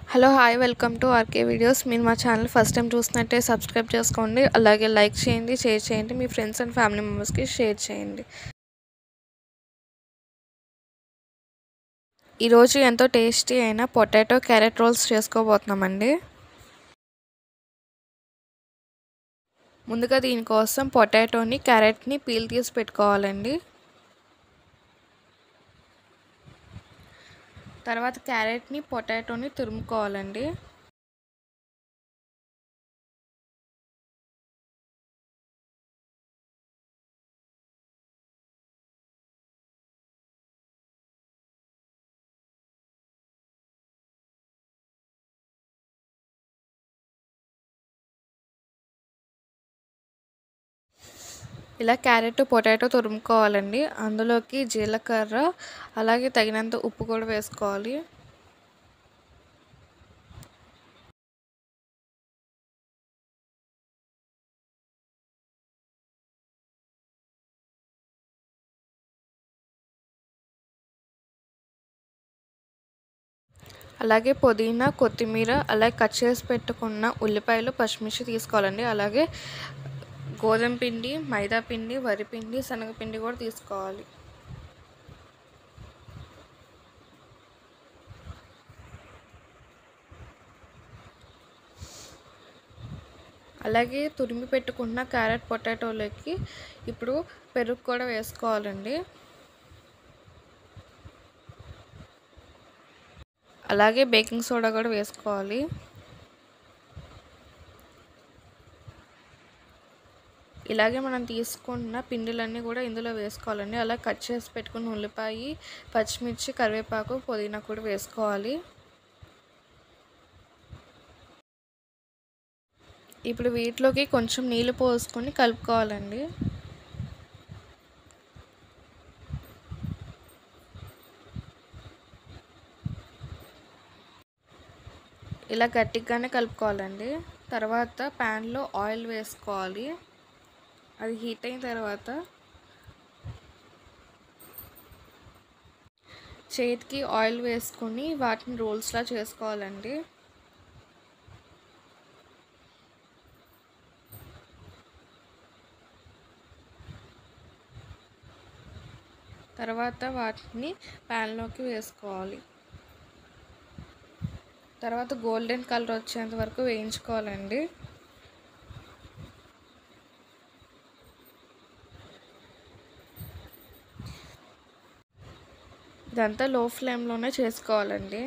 hello hi welcome to R K videos మీరు మా channel first time చూసినట్టే సబ్స్క్రైబ్ చేసుకోండి అలాగే లైక్ చేయండి షేర్ చేయండి మీ ఫ్రెండ్స్ అండ్ ఫ్యామిలీ మెంబర్స్కి షేర్ చేయండి ఈరోజు ఎంతో టేస్టీ అయిన పొటాటో క్యారెట్ రోల్స్ చేసుకోబోతున్నామండి ముందుగా దీనికోసం పొటాటోని క్యారెట్ని పీల్ తీసి పెట్టుకోవాలండి తర్వాత క్యారెట్ని పొటాటోని తురుముకోవాలండి ఇలా క్యారెట్ పొటాటో తురుముకోవాలండి అందులోకి జీలకర్ర అలాగే తగినంత ఉప్పు కూడా వేసుకోవాలి అలాగే పుదీనా కొత్తిమీర అలాగే కట్ చేసి పెట్టుకున్న ఉల్లిపాయలు పచ్చిమిర్చి తీసుకోవాలండి అలాగే గోధుమ పిండి మైదా పిండి వరిపిండి శనగపిండి కూడా తీసుకోవాలి అలాగే తురిమి పెట్టుకున్న క్యారెట్ పొటాటోలోకి ఇప్పుడు పెరుగు కూడా వేసుకోవాలండి అలాగే బేకింగ్ సోడా కూడా వేసుకోవాలి ఇలాగే మనం తీసుకున్న పిండిలన్నీ కూడా ఇందులో వేసుకోవాలండి అలా కట్ చేసి పెట్టుకున్న ఉల్లిపాయ పచ్చిమిర్చి కరివేపాకు పుదీనా కూడా వేసుకోవాలి ఇప్పుడు వీటిలోకి కొంచెం నీళ్ళు పోసుకొని కలుపుకోవాలండి ఇలా గట్టిగానే కలుపుకోవాలండి తర్వాత ప్యాన్లో ఆయిల్ వేసుకోవాలి అది హీట్ అయిన తర్వాత చేతికి ఆయిల్ వేసుకొని వాటిని రోల్స్లా చేసుకోవాలండి తర్వాత వాటిని ప్యాన్లోకి వేసుకోవాలి తర్వాత గోల్డెన్ కలర్ వచ్చేంత వరకు వేయించుకోవాలండి ఇదంతా లో ఫ్లేమ్లోనే చేసుకోవాలండి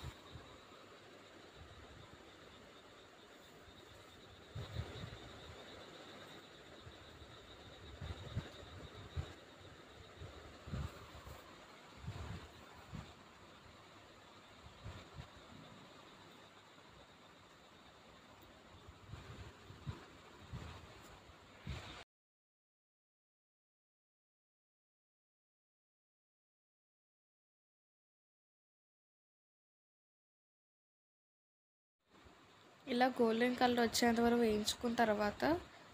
ఇలా గోల్డెన్ కలర్ వచ్చేంత వరకు వేయించుకున్న తర్వాత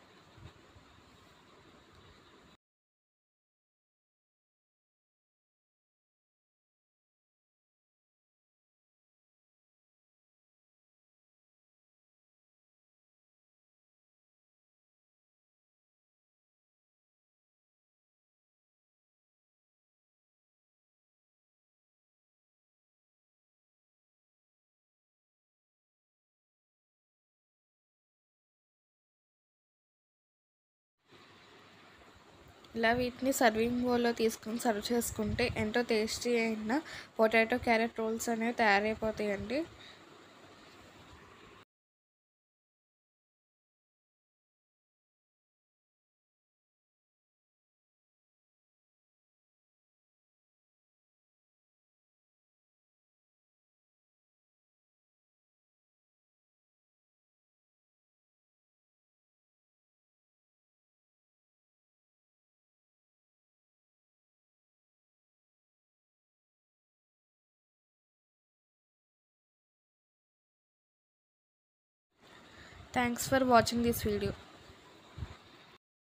ఇలా వీటిని సర్వింగ్ బౌల్లో తీసుకొని సర్వ్ చేసుకుంటే ఎంతో టేస్టీ అయిన పొటాటో క్యారెట్ రోల్స్ అనేవి తయారైపోతాయండి thanks for watching this video